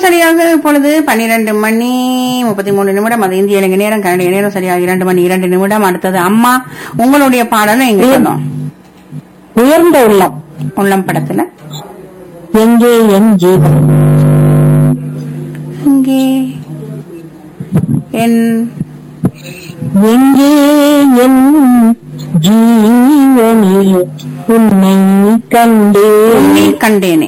சரியாக இப்பொழுது பன்னிரண்டு மணி முப்பத்தி மூணு நிமிடம் அது இந்திய இலங்கை நேரம் கனடிய நேரம் சரியாக இரண்டு மணி இரண்டு நிமிடம் அடுத்தது அம்மா உங்களுடைய பாடலும் எங்க சொன்னோம் உயர்ந்த உள்ளம் உள்ளம் படத்துல எங்கே என் ஜீவன் இங்கே என் எங்கே என் ஜீவனே உன்னை கண்டே உன்னை கண்டேனே